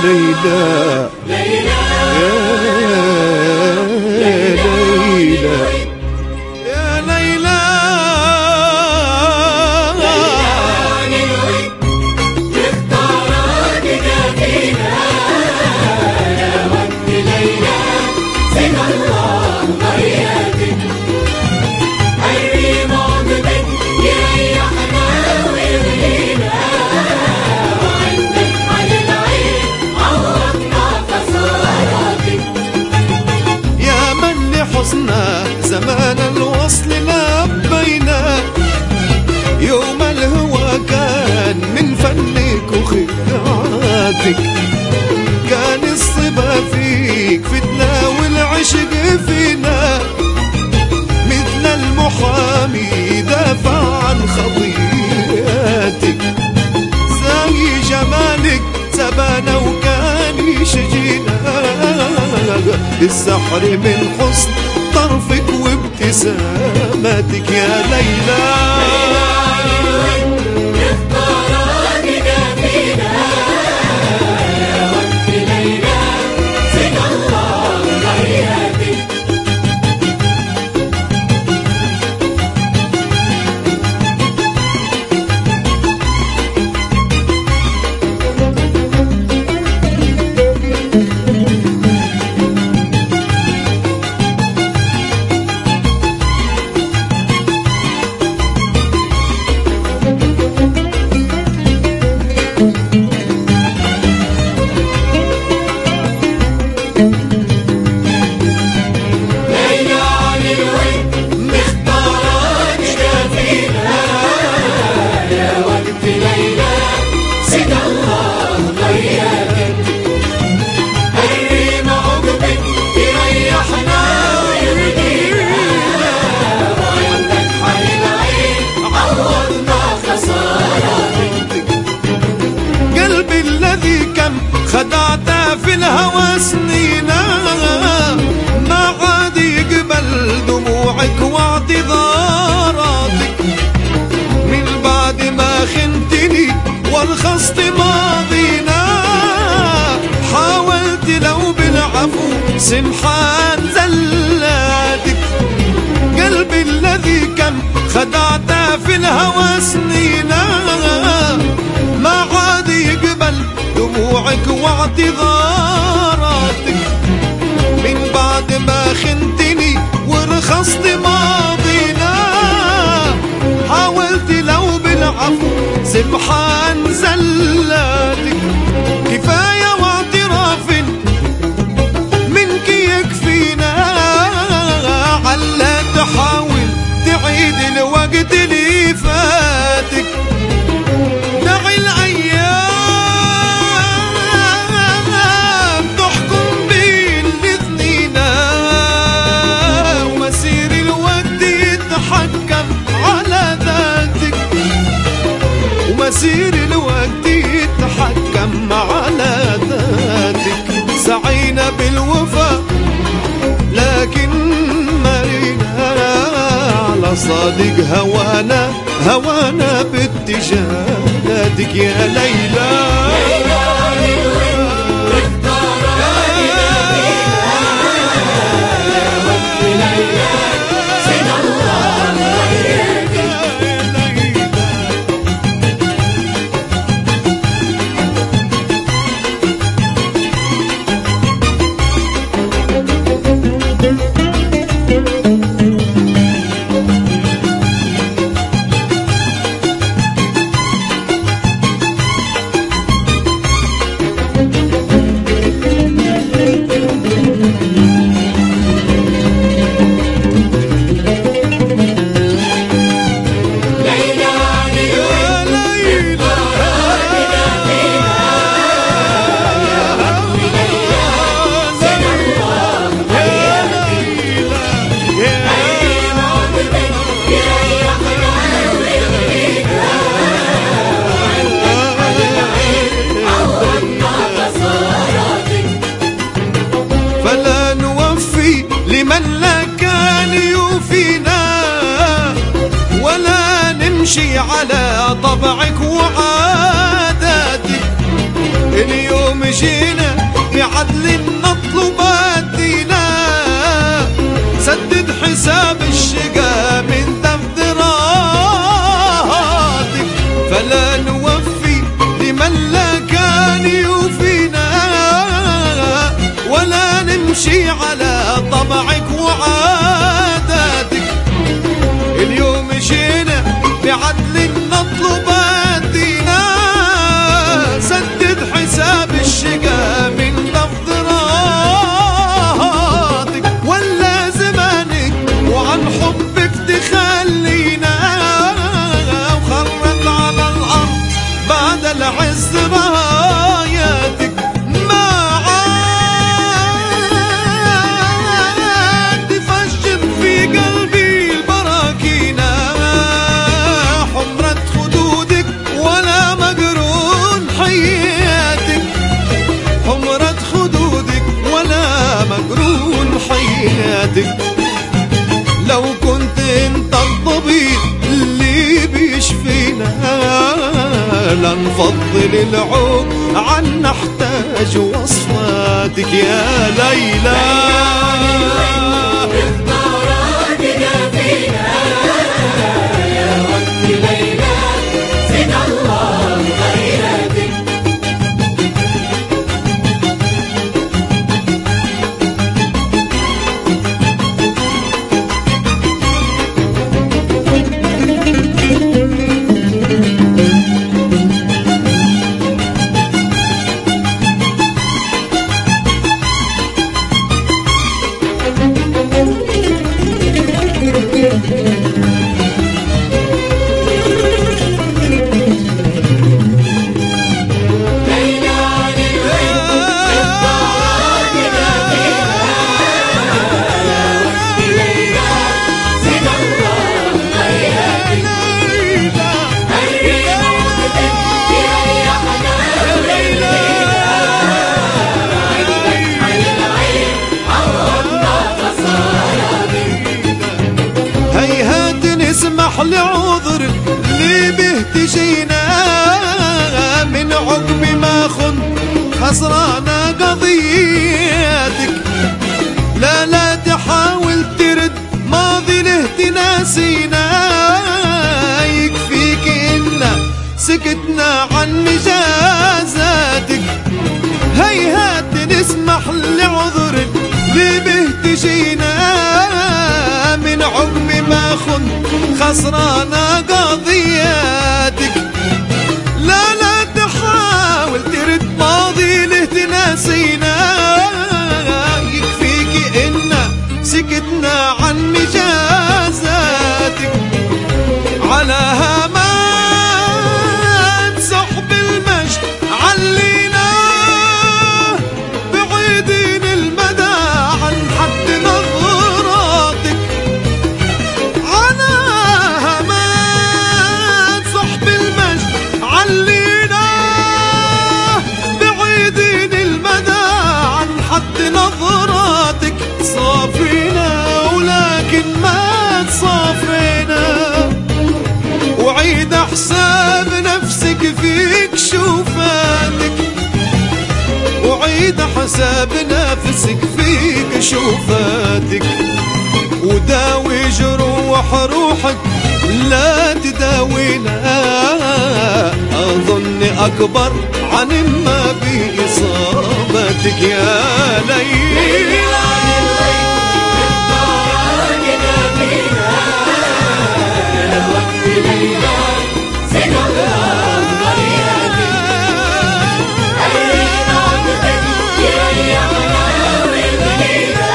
ليلى يا ليلى يا ليلى يا من لحزنا زمان الوصل لبينا يوم الهوى كان من فنك وخدعاتك كان الصبا فيك فتنة والعشق فينا مثل المحامي دافع عن خطيئاتك زي جمالك سبانا وكان يشجينا السحر من حسن طرفك وابتساماتك يا ليلى قلبي الذي كم خدعته في الهوى سنينا ما عاد يقبل دموعك واعتذاراتك من بعد ما خنتني ورخصت ماضينا حاولت لو بالعفو سمحان زلاتك قلبي الذي كم خدعته في الهوى سنينا ما عاد يقبل دموعك واعتذاراتك من بعد ما خنتني ورخصت ماضينا حاولت لو بالعفو سمحان زلاتك كفاية واعتراف منك يكفينا علا تحاول تعيد الوقت اللي فاتك دعي الأيام تحكم بين الاثنين ومسير الوقت يتحكم على ذاتك ومسير الوقت يتحكم على ذاتك سعينا بالوفا لكن مرينا على صادق هوانا هوانا باتجاهاتك يا ليلى يا ليلى فلا نوفي لمن لا كان يوفينا ولا نمشي على طبعك وعاداتك اليوم جينا بعدل نطلب الدينا سدد حساب الشقا من دفتراتك فلا نوفي لمن لا كان يوفينا ولا نمشي على طبعك وعاداتك اليوم جينا بعدل نطلب الدينا سدد حساب الشقا من دفتراتك ولا زمانك وعن حبك تخلينا وخرت على الأرض بعد العز راياتك ما عاد تفجر في قلبي البراكينا حمرة خدودك ولا مقرون حياتك حمرة خدودك ولا مقرون حياتك لو كنت انت الطبيب اللي بيشفينا لنفضل العود عن نحتاج وصفاتك يا ليلى اختاراتنا فينا يا وقت ليلى زد الله خيراتك ليلى عن الغيب اختاراتنا فينا يا وقت ليلى زد الله خيراتك الريم وقتك يريحنا عندك حل العين عوضنا خساراتك هيهات نسمح لعذر اللي به تجينا من عقب ما خنت خسرانا قضيتك لا لا تحاول ترد ماضي له تناسينا يكفيك إنا سكتنا عن مجازاتك هيهات نسمح لعذر اللي به تجينا من عقب ما خنت خسرانا قضياتك لا لا تحاول ترد ماضي له تناسينا يكفيك إنا سكتنا عن مجازاتك على هامات سحب المجد علينا بعيدين المدى عن حد نظراتك على هامات سحب المجد علينا بعيدين المدى عن حد نظراتك صافينا ولكن ما تصافينا وعيد حساب نفسك فيك شوفاتك وعيد حساب نفسك فيك شوفاتك وداوي جروح روحك لا تداوينا أظن أكبر عن ما بإصابتك يا ليلى اختاراتنا فينا يا وقت ليلى زد الله خيراتك الريم وقتك يريحنا ويغنينا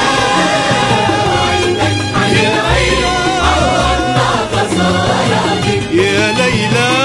عندك حل العين عوضنا خساراتك يا ليلى